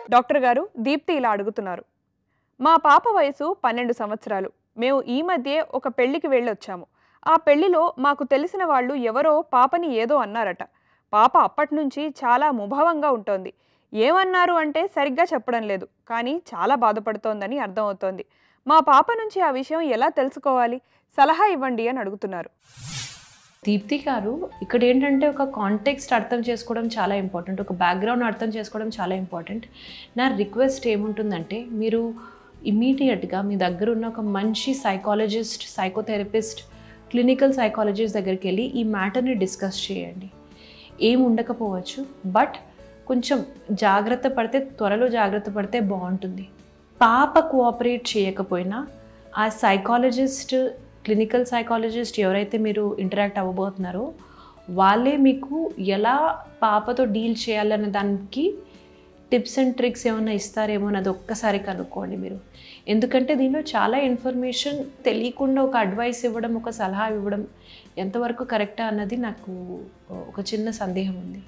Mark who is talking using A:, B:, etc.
A: doctor గారు దీప్తి ఇలా అడుగుతున్నారు మా పాప వయసు పన్నెండు సంవత్సరాలు మేము ఈ మధ్యే ఒక పెళ్లికి వెళ్ళొచ్చాము ఆ పెళ్లిలో మాకు తెలిసిన వాళ్ళు ఎవరో పాపని ఏదో అన్నారట పాప అప్పటి నుంచి చాలా ముభావంగా ఉంటోంది ఏమన్నారు అంటే సరిగ్గా చెప్పడం లేదు కానీ చాలా బాధపడుతోందని అర్థమవుతోంది మా పాప నుంచి ఆ విషయం ఎలా తెలుసుకోవాలి సలహా ఇవ్వండి అని అడుగుతున్నారు
B: దీప్తి గారు ఇక్కడ ఏంటంటే ఒక కాంటెక్స్ట్ అర్థం చేసుకోవడం చాలా ఇంపార్టెంట్ ఒక బ్యాక్గ్రౌండ్ అర్థం చేసుకోవడం చాలా ఇంపార్టెంట్ నా రిక్వెస్ట్ ఏముంటుందంటే మీరు ఇమీడియట్గా మీ దగ్గర ఉన్న ఒక మంచి సైకాలజిస్ట్ సైకోథెరపిస్ట్ క్లినికల్ సైకాలజిస్ట్ దగ్గరికి వెళ్ళి ఈ మ్యాటర్ని డిస్కస్ చేయండి ఏం ఉండకపోవచ్చు బట్ కొంచెం జాగ్రత్త పడితే త్వరలో జాగ్రత్త పడితే బాగుంటుంది పాప కోఆపరేట్ చేయకపోయినా ఆ సైకాలజిస్ట్ క్లినికల్ సైకాలజిస్ట్ ఎవరైతే మీరు ఇంటరాక్ట్ అవ్వబోతున్నారో వాళ్ళే మీకు ఎలా పాపతో డీల్ చేయాలనే దానికి టిప్స్ అండ్ ట్రిక్స్ ఏమైనా ఇస్తారేమో అది ఒక్కసారి కనుక్కోండి మీరు ఎందుకంటే దీనిలో చాలా ఇన్ఫర్మేషన్ తెలియకుండా ఒక అడ్వైస్ ఇవ్వడం ఒక సలహా ఇవ్వడం ఎంతవరకు కరెక్టా అన్నది నాకు ఒక చిన్న సందేహం ఉంది